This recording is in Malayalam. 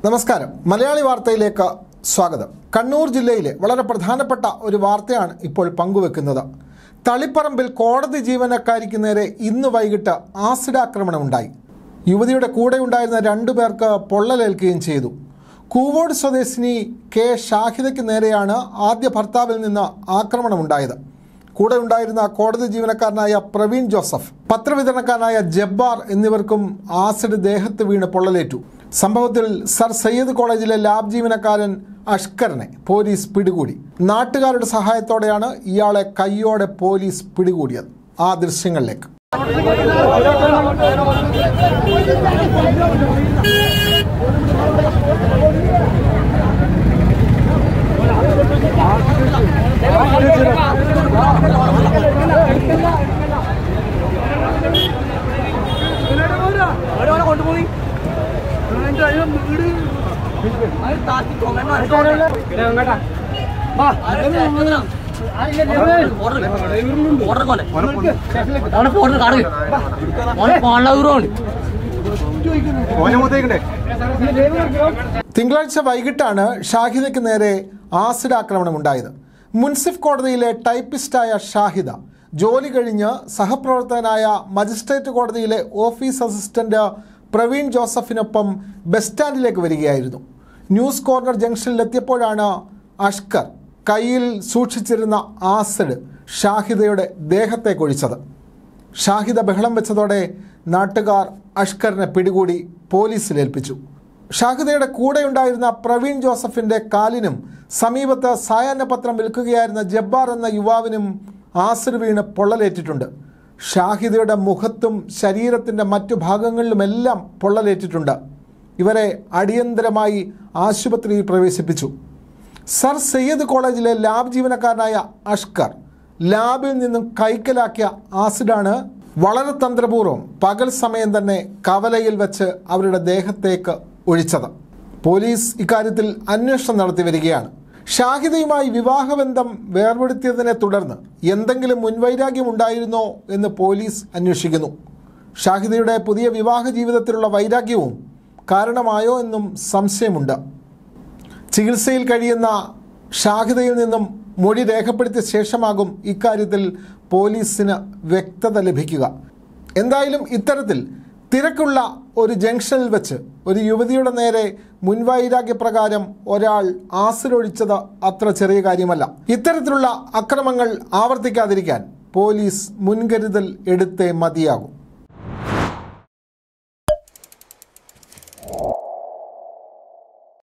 നമസ്കാരം മലയാളി വാർത്തയിലേക്ക് സ്വാഗതം കണ്ണൂർ ജില്ലയിലെ വളരെ പ്രധാനപ്പെട്ട ഒരു വാർത്തയാണ് ഇപ്പോൾ പങ്കുവെക്കുന്നത് തളിപ്പറമ്പിൽ കോടതി ജീവനക്കാരിക്ക് നേരെ ഇന്ന് വൈകിട്ട് ആസിഡ് ആക്രമണം ഉണ്ടായി യുവതിയുടെ കൂടെ ഉണ്ടായിരുന്ന രണ്ടു പേർക്ക് പൊള്ളലേൽക്കുകയും ചെയ്തു കൂവോട് സ്വദേശിനി കെ ഷാഹിദയ്ക്ക് നേരെയാണ് ആദ്യ ഭർത്താവിൽ നിന്ന് ആക്രമണമുണ്ടായത് കൂടെ ഉണ്ടായിരുന്ന കോടതി ജീവനക്കാരനായ പ്രവീൺ ജോസഫ് പത്രവിതരണക്കാരനായ ജബ്ബാർ എന്നിവർക്കും ആസിഡ് ദേഹത്ത് വീണ് പൊള്ളലേറ്റു സംഭവത്തിൽ സർ സയ്യദ് കോളേജിലെ ലാബ് ജീവനക്കാരൻ അഷ്കറിനെ പോലീസ് പിടികൂടി നാട്ടുകാരുടെ സഹായത്തോടെയാണ് ഇയാളെ കയ്യോടെ പോലീസ് പിടികൂടിയത് ആ ദൃശ്യങ്ങളിലേക്ക് അവരവനെ കൊണ്ടുപോയി അത് താത്തി കൊല്ലണം തിങ്കളാഴ്ച വൈകിട്ടാണ് ഷാഹിദയ്ക്ക് നേരെ ആസിഡ് ആക്രമണം ഉണ്ടായത് മുൻസിഫ് കോടതിയിലെ ടൈപ്പിസ്റ്റായ ഷാഹിദ ജോലി കഴിഞ്ഞ് സഹപ്രവർത്തകനായ മജിസ്ട്രേറ്റ് കോടതിയിലെ ഓഫീസ് അസിസ്റ്റന്റ് പ്രവീൺ ജോസഫിനൊപ്പം ബസ് സ്റ്റാൻഡിലേക്ക് വരികയായിരുന്നു ന്യൂസ് കോർണർ ജംഗ്ഷനിലെത്തിയപ്പോഴാണ് അഷ്കർ കയ്യിൽ സൂക്ഷിച്ചിരുന്ന ആസിഡ് ഷാഹിദയുടെ ദേഹത്തേക്ക് ഒഴിച്ചത് ഷാഹിദ ബഹളം വെച്ചതോടെ നാട്ടുകാർ അഷ്കറിനെ പിടികൂടി പോലീസിൽ ഏൽപ്പിച്ചു ഷാഹിദയുടെ കൂടെയുണ്ടായിരുന്ന പ്രവീൺ ജോസഫിന്റെ കാലിനും സമീപത്ത് സായാഹ്ന പത്രം വിൽക്കുകയായിരുന്ന ജബ്ബാർ എന്ന യുവാവിനും ആസിഡ് വീണ് പൊള്ളലേറ്റിട്ടുണ്ട് ഷാഹിദയുടെ മുഖത്തും ശരീരത്തിൻ്റെ മറ്റു ഭാഗങ്ങളിലുമെല്ലാം പൊള്ളലേറ്റിട്ടുണ്ട് ഇവരെ അടിയന്തരമായി ആശുപത്രിയിൽ പ്രവേശിപ്പിച്ചു സർ സയ്യദ് കോളേജിലെ ലാബ് ജീവനക്കാരനായ അഷ്കർ ലാബിൽ നിന്നും കൈക്കലാക്കിയ ആസിഡാണ് വളരെ തന്ത്രപൂർവ്വം പകൽ സമയം തന്നെ കവലയിൽ വെച്ച് അവരുടെ ദേഹത്തേക്ക് ഒഴിച്ചത് പോലീസ് ഇക്കാര്യത്തിൽ അന്വേഷണം നടത്തി വരികയാണ് ഷാഹിദയുമായി വിവാഹബന്ധം വേർപെടുത്തിയതിനെ തുടർന്ന് എന്തെങ്കിലും മുൻവൈരാഗ്യം ഉണ്ടായിരുന്നോ എന്ന് പോലീസ് അന്വേഷിക്കുന്നു ഷാഹിദയുടെ പുതിയ വിവാഹ ജീവിതത്തിലുള്ള വൈരാഗ്യവും കാരണമായോ എന്നും സംശയമുണ്ട് ചികിത്സയിൽ കഴിയുന്ന ഷാഹിദയിൽ നിന്നും മൊഴി രേഖപ്പെടുത്തിയ ശേഷമാകും ഇക്കാര്യത്തിൽ പോലീസിന് വ്യക്തത ലഭിക്കുക എന്തായാലും ഇത്തരത്തിൽ തിരക്കുള്ള ഒരു ജംഗ്ഷനിൽ വെച്ച് ഒരു യുവതിയുടെ നേരെ മുൻവൈരാഗ്യപ്രകാരം ഒരാൾ ആസിഡൊഴിച്ചത് അത്ര ചെറിയ കാര്യമല്ല ഇത്തരത്തിലുള്ള അക്രമങ്ങൾ ആവർത്തിക്കാതിരിക്കാൻ പോലീസ് മുൻകരുതൽ എടുത്തേ മതിയാകും